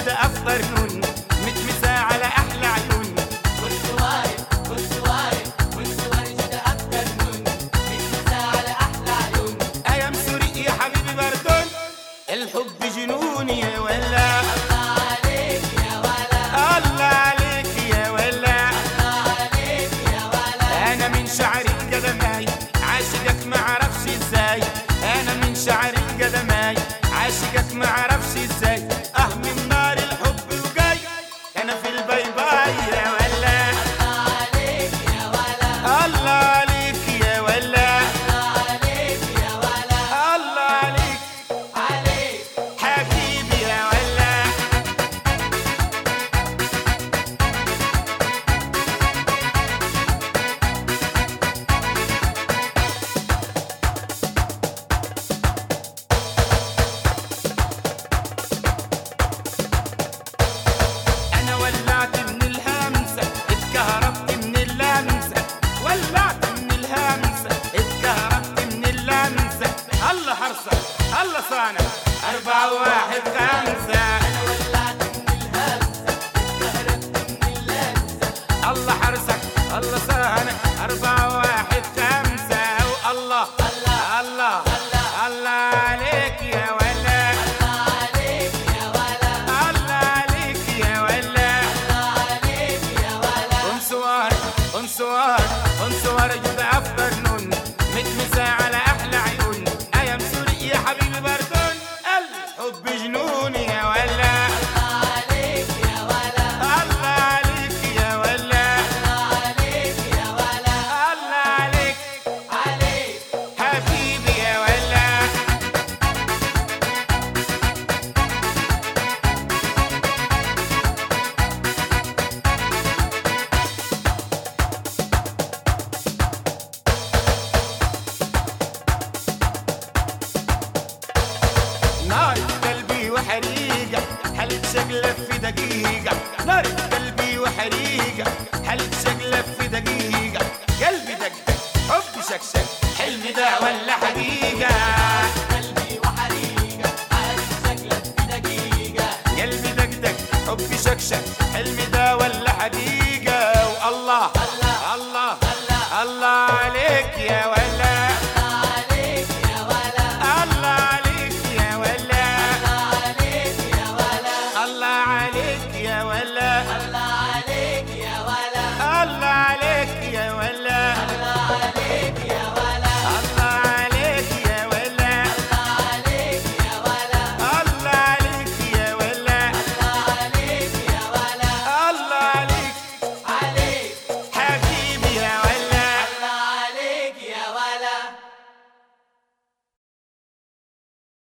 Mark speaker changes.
Speaker 1: وارد افطر نون متمسة على احلى عيون
Speaker 2: كنت واقف كنت واقف كنت ورد أكتر نون متمسة على أحلى عيون
Speaker 1: ايام سوري يا حبيبي بردون الحب جنون يا ولا
Speaker 2: الله عليك يا ولا
Speaker 1: الله عليك يا ولا
Speaker 2: الله عليك يا ولا
Speaker 1: انا من شعر القدماي عاشقك ما اعرفش ازاي انا من شعر القدماي عاشقك ما اعرفش ازاي اه من نار الحب وجاي انا في الباي باي يا ولا
Speaker 2: الله عليك يا ولا
Speaker 1: الله عليك يا ولا
Speaker 2: الله عليك يا ولا
Speaker 1: الله عليك
Speaker 2: عليك
Speaker 1: حبيبي يا ولا انا ولعت من الهمسه اتكهربت من اللمسه ولعت من الهمسه اتكهربت من اللمسه الله حرصك الله صانع أربعة واحد خمسة
Speaker 2: أنا ولعت من الهمسة اتكهربت من اللمسة
Speaker 1: الله حرصك الله صانع أربعة واحد خمسة والله
Speaker 2: الله
Speaker 1: الله الله عليك يا ولا
Speaker 2: الله عليك يا ولا
Speaker 1: الله عليك يا ولا
Speaker 2: الله عليك يا ولا
Speaker 1: انسوار انسوار انسوار جد افطر نون متمسة على احلى عيون ايام سوري يا حبيبي بردون الحب جنون يا ولا
Speaker 2: الله عليك يا ولا
Speaker 1: الله عليك يا ولا
Speaker 2: الله عليك يا ولا
Speaker 1: الله عليك
Speaker 2: عليك
Speaker 1: حبيبي يا ولا نار قلبي وحريقة حلت شقلة في دقيقة نار قلبي وحريقة حلت شقلة في دقيقة قلبي دقدق حبي شكشك حلمي ده ولا حقيقة
Speaker 2: قلبي وحريقة عارف شكلك في دقيقة
Speaker 1: قلبي دقدق حبي شكشك حلمي ده ولا حقيقة والله